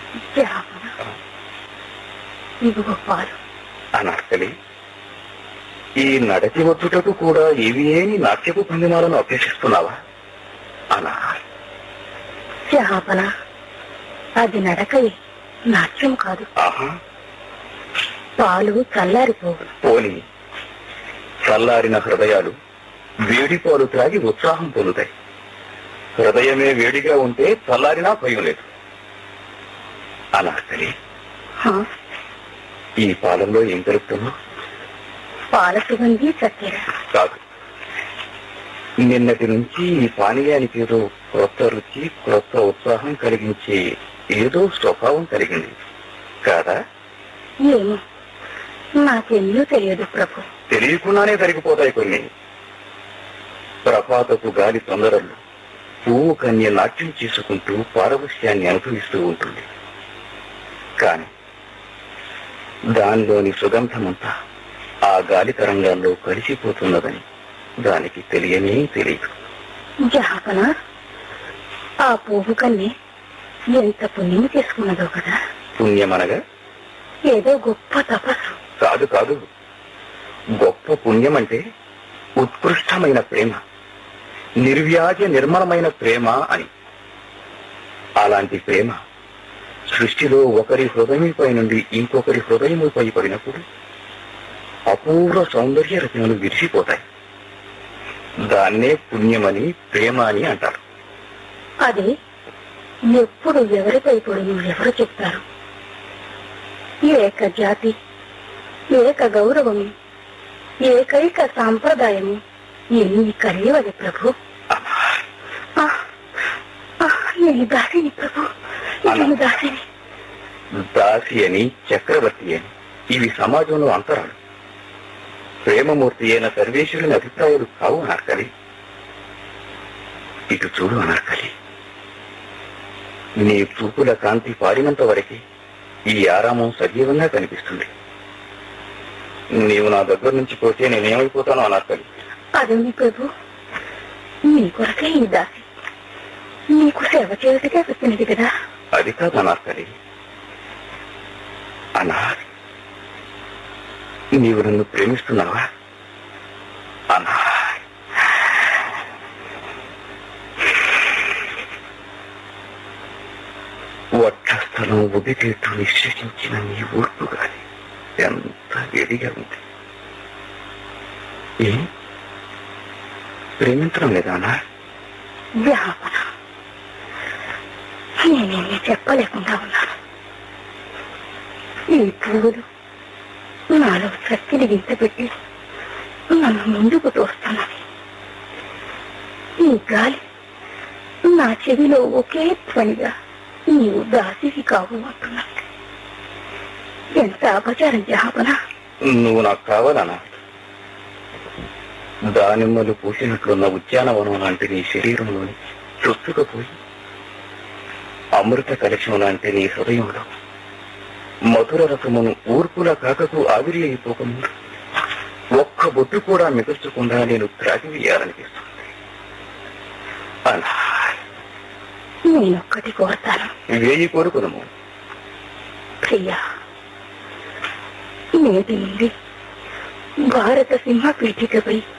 జహాపన ఇదిగో పాలు అనార్కలి ఈ నడచి వచ్చుటకు కూడా ఇవి ఏమి నాట్యపు భంగిమాలను అభ్యసిస్తున్నావా అనా జహాపన అది నడకయే నాట్యం కాదు ఆహా పాలు చల్లారిపోవు పోని చల్లారిన హృదయాలు వేడి పాలు త్రాగి ఉత్సాహం పొందుతాయి హృదయమే వేడిగా ఉంటే చల్లారినా భయం లేదు అనార్కలి హా, ఈ పాలల్లో ఏం కలుపుతున్నావు పాల సుగంధి చక్కెర కాదు నిన్నటి నుంచి ఈ పానీయానికి ఏదో క్రొత్త రుచి క్రొత్త ఉత్సాహం కలిగించే ఏదో స్వభావం కలిగింది కాదా ఏమో నాకెన్నో తెలియదు ప్రభు తెలియకుండానే జరిగిపోతాయి కొన్ని ప్రపాతపు గాలి తొందరలు పువ్వు కన్య నాట్యం చేసుకుంటూ పారవశ్యాన్ని అనుభవిస్తూ ఉంటుంది కాని దానిలోని సుగంధమంతా ఆ గాలి తరంగాల్లో కలిసిపోతున్నదని దానికి తెలియనే తెలియదు జహాపన ఆ పువ్వు కన్నే ఎంత పుణ్యం చేసుకున్నదో కదా పుణ్యమనగా ఏదో గొప్ప తపస్సు కాదు కాదు గొప్ప పుణ్యం అంటే ఉత్కృష్టమైన ప్రేమ నిర్వ్యాజ నిర్మలమైన ప్రేమ అని అలాంటి ప్రేమ సృష్టిలో ఒకరి హృదయంపై నుండి ఇంకొకరి హృదయముపై పడినప్పుడు అపూర్వ సౌందర్య రచనలు విరిసిపోతాయి దాన్నే పుణ్యమని ప్రేమ అని అంటారు అది ఎప్పుడు ఎవరిపై పడును ఎవరు చెప్తారు ఏక జాతి ఏక గౌరవము ఏకైక సాంప్రదాయము ఎన్ని కలియవది ప్రభు ఆ, ఆ, నేను దాసిని ప్రభు నేను దాసిని దాసి అని చక్రవర్తి అని ఇవి సమాజంలో అంతరాలు ప్రేమమూర్తి అయిన సర్వేశ్వరుని అభిప్రాయాలు కావు అనార్కలి ఇటు చూడు అనార్కలి నీ చూపుల కాంతి పారినంత వరకే ఈ ఆరామం సజీవంగా కనిపిస్తుంది నీవు నా దగ్గర నుంచి పోతే నేనేమైపోతాను అనార్కలి అదేమి ప్రభు నీ కొరకే ఈ దాసి నీకు సేవ చేయటకే వచ్చినది కదా అది కాదు అనార్కలి అనార్ నీవు నన్ను ప్రేమిస్తున్నావా అనార్ వక్షస్థలం ఉదిటేట్టు నిశ్చయించిన నీ ఊర్పు గాలి ఎంత వేడిగా ఉంది ఏ ప్రేమించడం లేదా అనార్ వ్యాపన నేనేమి చెప్పలేకుండా ఉన్నాను ఈ పువ్వులు నాలో శక్తిని వింతపెట్టి నన్ను ముందుకు తోస్తున్నది ఈ గాలి నా చెవిలో ఒకే ధ్వనిగా నీవు దాసివి కావు అంటున్నది ఎంత అపచారం జాపన నువ్వు నాకు కావాలనా దానిమ్మలు పూసినట్లున్న ఉద్యానవనం లాంటి నీ శరీరంలోని చొచ్చుకపోయి అమృత కలశం లాంటి నీ హృదయంలో మధుర రసమును ఊర్పుల కాకకు ఆవిరి అయిపోకముందు ఒక్క బొట్టు కూడా మిగల్చకుండా నేను త్రాగివేయాలనిపిస్తుంది అలా నేనొక్కటి కోరతాను వేయి కోరుకునము ప్రియా నేటి నుండి భారత సింహ పీఠికపై